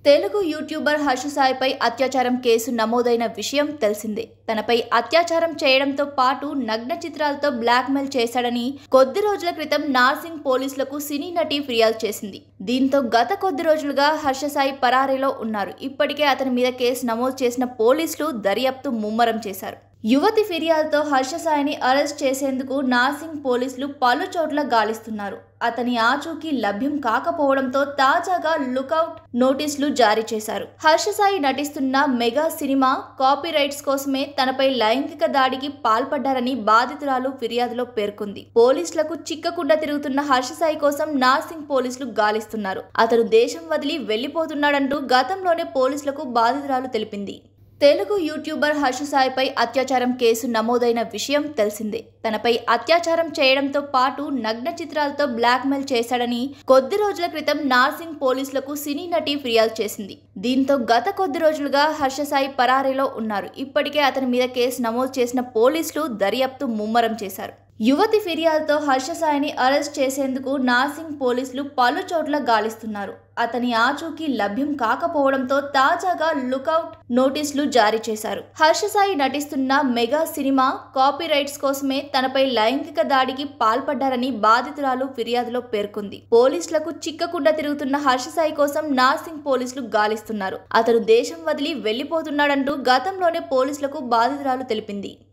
Telugu YouTuber Harsha సాయిపై అత్యాచారం case నమోదైన విషయం తెలిసిందే తనపై అత్యాచారం చేయడంతో పాటు నగ్న చిత్రాలతో బ్లాక్మెయిల్ చేశాడని కొద్ది రోజుల క్రితం నార్సింగ్ పోలీసులకు సినీ నటి ఫిర్యాదు చేసింది దీంతో గత కొద్ది రోజులుగా హర్ష సాయి పరారీలో ఉన్నారు ఇప్పటికే అతని మీద కేసు నమోదు చేసిన పోలీసులు దర్యాప్తు ముమ్మరం చేశారు యువతి ఫిర్యాదుతో హర్ష సాయిని అరెస్ట్ చేసేందుకు నార్సింగ్ పోలీసులు పలు చోట్ల గాలిస్తున్నారు అతని ఆచూకీ లభ్యం కాకపోవడంతో తాజాగా లుకౌట్ నోటీసులు జారీ చేశారు హర్ష సాయి నటిస్తున్న మెగా సినిమా కాపీ రైట్స్ కోసమే తనపై లైంగిక దాడికి పాల్పడ్డారని బాధితురాలు ఫిర్యాదులో పేర్కొంది పోలీసులకు చిక్కకుండా తిరుగుతున్న హర్ష సాయి కోసం నార్సింగ్ పోలీసులు గాలిస్తున్నారు అతను దేశం వదిలి వెళ్లిపోతున్నాడంటూ గతంలోనే పోలీసులకు బాధితురాలు తెలిపింది తెలుగు యూట్యూబర్ హర్ష సాయిపై అత్యాచారం కేసు నమోదైన విషయం తెలిసిందే తనపై అత్యాచారం చేయడంతో పాటు నగ్న చిత్రాలతో బ్లాక్మెయిల్ చేశాడని కొద్ది రోజుల క్రితం నార్సింగ్ పోలీసులకు సినీ నటి ఫిర్యాదు చేసింది దీంతో గత కొద్ది రోజులుగా హర్ష సాయి పరారీలో ఉన్నారు ఇప్పటికే అతని మీద కేసు నమోదు చేసిన పోలీసులు దర్యాప్తు ముమ్మరం చేశారు యువతి ఫిర్యాదుతో హర్ష సాయిని అరెస్ట్ చేసేందుకు నార్సింగ్ పోలీసులు పలు చోట్ల గాలిస్తున్నారు అతని ఆచూకీ లభ్యం కాకపోవడంతో తాజాగా లుకౌట్ నోటీసులు జారీ చేశారు హర్ష సాయి నటిస్తున్న మెగా సినిమా కాపీ రైట్స్ కోసమే తనపై లైంగిక దాడికి పాల్పడ్డారని బాధితురాలు ఫిర్యాదులో పేర్కొంది పోలీసులకు చిక్కకుండా తిరుగుతున్న హర్ష సాయి కోసం నార్సింగ్ పోలీసులు గాలిస్తున్నారు అతను దేశం వదిలి వెళ్లిపోతున్నాడంటూ గతంలోనే పోలీసులకు బాధితురాలు తెలిపింది